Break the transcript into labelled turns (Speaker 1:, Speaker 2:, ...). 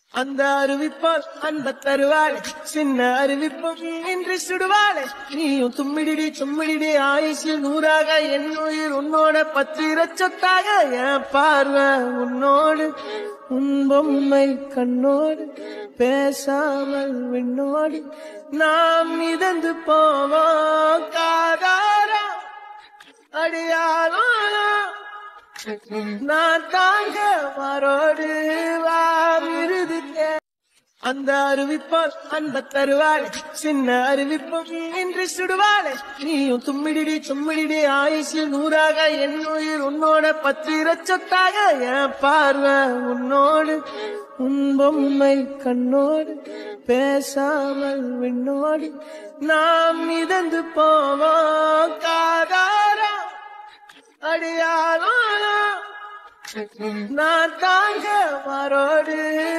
Speaker 1: அந்த அறிவிப்பால் அன்ப தருவாளே சின்ன அறிவிப்பும் இன்று சுடுவாளே நீயும் தும்மிடிடி தும்மிடிடி ஆயுசில் நூறாக என் உயிர் உன்னோட பத்திர சொத்தாக என் பார்வை உன்னோடு உன் பொம்மை கண்ணோடு பேசாமல் விண்ணோடு நாம் மிதந்து போவோம் காதாரா அடியாரோ நான் தாங்க மரோடு வா விருது தே- அந்த அறிவிப்பால் அன்ப தருவாளே சின்ன அறிவிப்பும் இன்று சுடுவாளே நீயும் தும்மிடிடி தும்மிடிடி ஆயுசில் நூறாக என் உயிர் உன்னோட பத்திர சொத்தாக என் பார்வை உன்னோடு உன் பொம்மை கண்ணோடு பேசாமல் விண்ணோடு நாம் மிதந்து போவோம் காதாரா அடியாரோ நான் தாங்க மரோடு